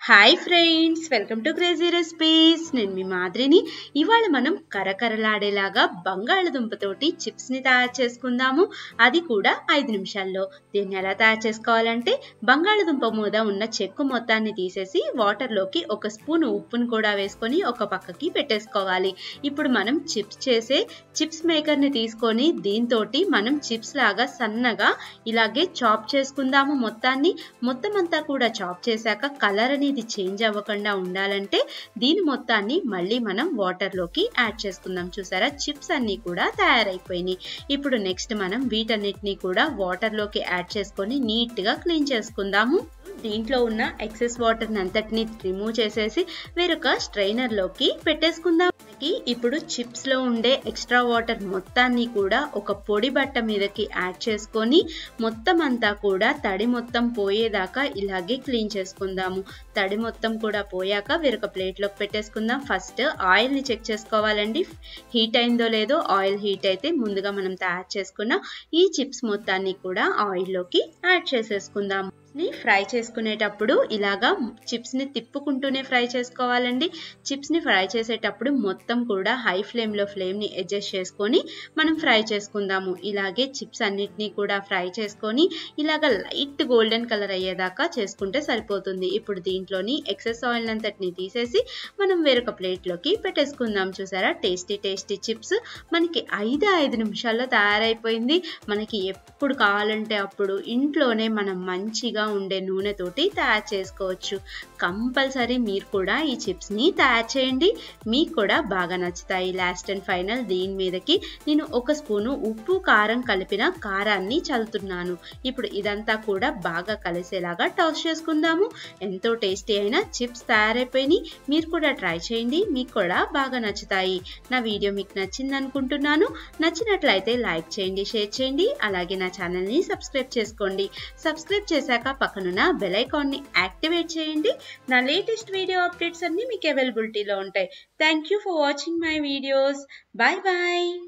hi friends welcome to crazy recipes నేను మీ మాదిరిని ఇవాళ మనం కరకరలాడేలాగా బంగాళదుంపతోటి చిప్స్ని తయారు చేసుకుందాము అది కూడా ఐదు నిమిషాల్లో దీన్ని ఎలా తయారు చేసుకోవాలంటే బంగాళదుంప మీద ఉన్న చెక్కు మొత్తాన్ని తీసేసి వాటర్లోకి ఒక స్పూన్ ఉప్పును కూడా వేసుకొని ఒక పక్కకి పెట్టేసుకోవాలి ఇప్పుడు మనం చిప్స్ చేసే చిప్స్ మేకర్ని తీసుకొని దీంతో మనం చిప్స్ లాగా సన్నగా ఇలాగే చాప్ చేసుకుందాము మొత్తాన్ని మొత్తం అంతా కూడా చాప్ చేశాక కలర్ అనేది చేంజ్ అవ్వకుండా ఉండాలంటే దీని మొత్తాన్ని మళ్ళీ మనం వాటర్లోకి యాడ్ చేసుకుందాం చూసారా చిప్స్ అన్నీ కూడా తయారైపోయినాయి ఇప్పుడు నెక్స్ట్ మనం వీటన్నిటిని కూడా వాటర్లోకి యాడ్ చేసుకొని నీట్గా క్లీన్ చేసుకుందాము దీంట్లో ఉన్న ఎక్సెస్ వాటర్ అంతటిని రిమూవ్ చేసేసి వేరొక స్ట్రైనర్లోకి పెట్టేసుకుందాం మనకి ఇప్పుడు చిప్స్ లో ఉండే ఎక్స్ట్రా వాటర్ మొత్తాన్ని కూడా ఒక పొడి బట్ట మీదకి యాడ్ చేసుకొని మొత్తం అంతా కూడా తడి మొత్తం పోయేదాకా ఇలాగే క్లీన్ చేసుకుందాము తడి మొత్తం కూడా పోయాక వేరొక ప్లేట్లోకి పెట్టేసుకుందాం ఫస్ట్ ఆయిల్ని చెక్ చేసుకోవాలండి హీట్ అయిందో లేదో ఆయిల్ హీట్ అయితే ముందుగా మనం తయారు చేసుకున్న ఈ చిప్స్ మొత్తాన్ని కూడా ఆయిల్లోకి యాడ్ చేసేసుకుందాము ని ఫ్రై చేసుకునేటప్పుడు ఇలాగా చిప్స్ ని తిప్పుకుంటూనే ఫ్రై చేసుకోవాలండి చిప్స్ ని ఫ్రై చేసేటప్పుడు మొత్తం కూడా హై ఫ్లేమ్ లో ఫ్లేమ్ ని అడ్జస్ట్ చేసుకొని మనం ఫ్రై చేసుకుందాము ఇలాగే చిప్స్ అన్నిటినీ కూడా ఫ్రై చేసుకొని ఇలాగ లైట్ గోల్డెన్ కలర్ అయ్యేదాకా చేసుకుంటే సరిపోతుంది ఇప్పుడు దీంట్లోని ఎక్సెస్ ఆయిల్ అంతటిని తీసేసి మనం వేరొక ప్లేట్లోకి పెట్టేసుకుందాం చూసారా టేస్టీ టేస్టీ చిప్స్ మనకి ఐదు ఐదు నిమిషాల్లో తయారైపోయింది మనకి ఎప్పుడు కావాలంటే అప్పుడు ఇంట్లోనే మనం మంచిగా ఉండే నూనెతోటి తయారు చేసుకోవచ్చు కంపల్సరీ మీరు కూడా ఈ చిప్స్ని తయారు చేయండి మీకు కూడా బాగా నచ్చుతాయి లాస్ట్ అండ్ ఫైనల్ దీని మీదకి నేను ఒక స్పూను ఉప్పు కారం కలిపిన కారాన్ని చల్లుతున్నాను ఇప్పుడు ఇదంతా కూడా బాగా కలిసేలాగా టాస్ చేసుకుందాము ఎంతో టేస్టీ అయిన చిప్స్ తయారైపోయినాయి మీరు కూడా ట్రై చేయండి మీకు కూడా బాగా నచ్చుతాయి నా వీడియో మీకు నచ్చింది అనుకుంటున్నాను నచ్చినట్లయితే లైక్ చేయండి షేర్ చేయండి అలాగే నా ఛానల్ని సబ్స్క్రైబ్ చేసుకోండి సబ్స్క్రైబ్ చేశాక పక్కనున్న బెల్ ఐకాన్ని యాక్టివేట్ చేయండి నా లేటెస్ట్ వీడియో అప్డేట్స్ అన్నీ మీకు అవైలబిలిటీలో ఉంటాయి thank you for watching my videos bye bye